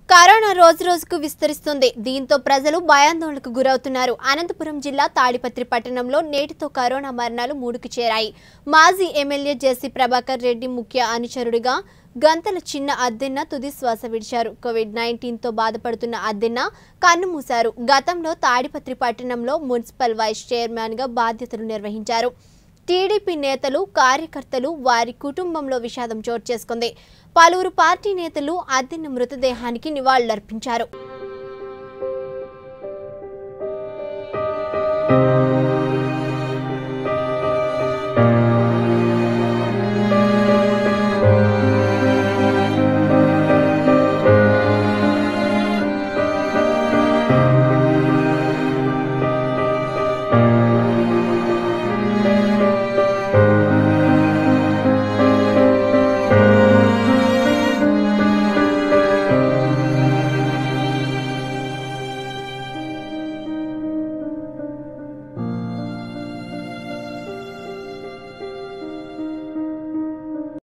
corona రోజు రోజుకు విస్తరిస్తుంది దీంతో ప్రజలు భయాందోళనకు గురవుతున్నారు అనంతపురం జిల్లా తాడిపత్రి పట్టణంలో నేటితో కరోనా మరణాలు మూడుకు చేరాయి మాజీ ఎమ్మెల్యే జెసి ప్రభాకర్ రెడ్డి ముఖ్య అనుచరుడిగా గంతల చిన్న అద్దెన్న తుది శ్వాస విడిచారు కోవిడ్ నైన్టీన్తో బాధపడుతున్న అద్దెన్న కన్నుమూశారు గతంలో తాడిపత్రి పట్టణంలో మున్సిపల్ వైస్ చైర్మన్గా బాధ్యతలు నిర్వహించారు టీడీపీ నేతలు కార్యకర్తలు వారి కుటుంబంలో విషాదం చోటు చేసుకుంది పలువురు పార్టీ నేతలు అద్దెన్న మృతదేహానికి నివాళులర్పించారు